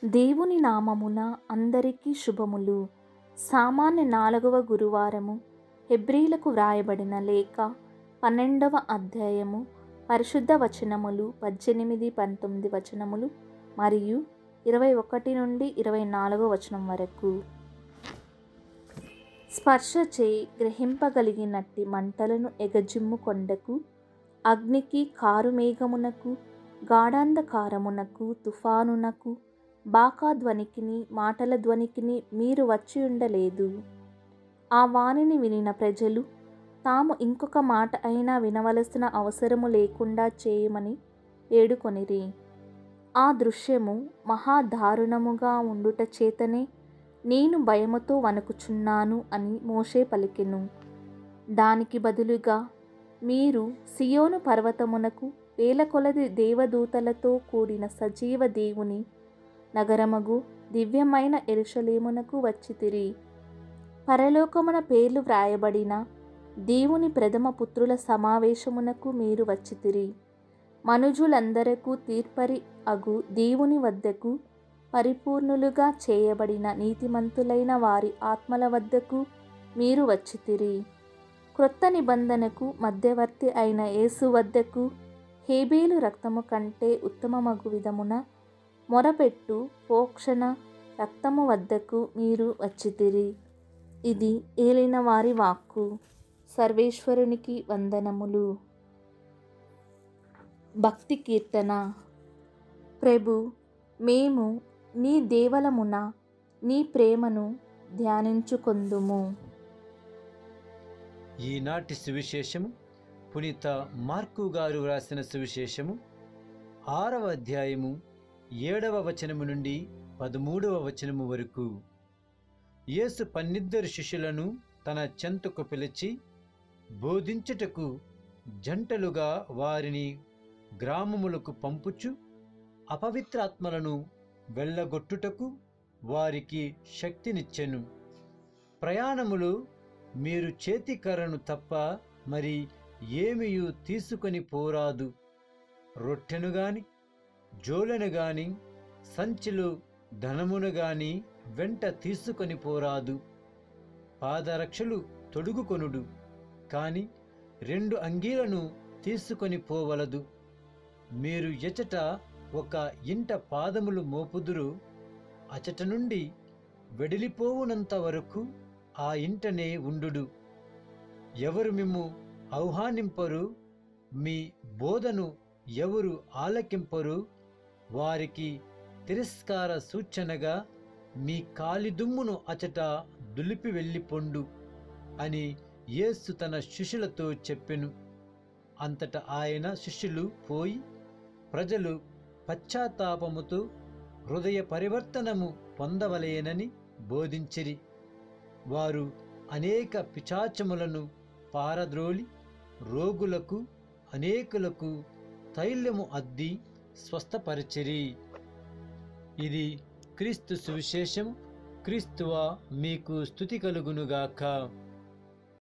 దేవుని నామమున అందరికీ శుభములు సామాన్య నాలుగవ గురువారము హెబ్రీలకు వ్రాయబడిన లేఖ పన్నెండవ అధ్యాయము పరిశుద్ధ వచనములు పద్దెనిమిది పంతొమ్మిది వచనములు మరియు ఇరవై ఒకటి నుండి ఇరవై నాలుగవ వచనం వరకు స్పర్శ చేయి గ్రహింపగలిగినట్టి మంటలను ఎగజిమ్ము కొండకు అగ్నికి కారుమేఘమునకు గాఢాంధకారమునకు తుఫానునకు బాకా ధ్వనికిని మాటల ధ్వనికిని మీరు వచ్చి ఉండలేదు ఆ వాణిని వినిన ప్రజలు తాము ఇంకొక మాట అయినా వినవలసిన అవసరము లేకుండా చేయమని వేడుకొనిరి ఆ దృశ్యము మహాదారుణముగా ఉండుట చేతనే నేను భయముతో వణుకుచున్నాను అని మోషే పలికెను దానికి బదులుగా మీరు సియోను పర్వతమునకు వేల కొలది దేవదూతలతో కూడిన సజీవ దేవుని నగరమగు దివ్యమైన ఎరుషలేమునకు వచ్చితిరి పరలోకమున పేర్లు వ్రాయబడిన దేవుని ప్రథమ పుత్రుల సమావేశమునకు మీరు వచ్చితిరి మనుజులందరకు తీర్పరి అగు దేవుని వద్దకు పరిపూర్ణులుగా చేయబడిన నీతిమంతులైన వారి ఆత్మల వద్దకు మీరు వచ్చితిరి క్రొత్త నిబంధనకు మధ్యవర్తి అయిన యేసు వద్దకు హేబేలు రక్తము కంటే ఉత్తమమగు విధమున మొరపెట్టు పోక్షణ రక్తము వద్దకు మీరు వచ్చితిరి ఇది ఏలిన వారి వాక్కు సర్వేశ్వరునికి వందనములు భక్తి కీర్తన ప్రభు మేము నీ దేవలమున నీ ప్రేమను ధ్యానించుకొందుము ఈనాటి సువిశేషము పునీత మార్కు గారు వ్రాసిన సువిశేషము ఆరవ అధ్యాయము ఏడవ వచనము నుండి పదమూడవ వచనము వరకు యేసు పన్నిద్దరు శిష్యులను తన చెంతకు పిలిచి బోధించుటకు జంటలుగా వారిని గ్రామములకు పంపుచు అపవిత్రాత్మలను వెళ్ళగొట్టుటకు వారికి శక్తినిచ్చెను ప్రయాణములు మీరు చేతికర్రను తప్ప మరి ఏమియు తీసుకొని పోరాదు రొట్టెను గాని జోలెను గాని సంచిలో ధనమును గాని వెంట తీసుకొని పోరాదు పాదరక్షలు తొడుగుకొనుడు కాని రెండు అంగీలను తీసుకొని పోవలదు మీరు ఎచట ఒక ఇంట పాదములు మోపుదురు అచట నుండి వెడిలిపోవునంత వరకు ఆ ఇంటనే ఉండుడు ఎవరు మిమ్ము ఆహ్వానింపరు మీ బోధను ఎవరు ఆలకింపరు వారికి తిరస్కార సూచనగా మీ కాలిదుమ్మును అచట దులిపి వెళ్ళిపొండు అని యేసు తన శిష్యులతో చెప్పెను అంతట ఆయన శిష్యులు పోయి ప్రజలు పశ్చాత్తాపముతో హృదయ పరివర్తనము పొందవలేనని బోధించిరి వారు అనేక పిచాచములను పారద్రోలి రోగులకు అనేకులకు తైలము అద్ది స్వస్థపరిచిరి ఇది క్రీస్తు సువిశేషము క్రీస్తువా మీకు స్థుతి కలుగునుగాక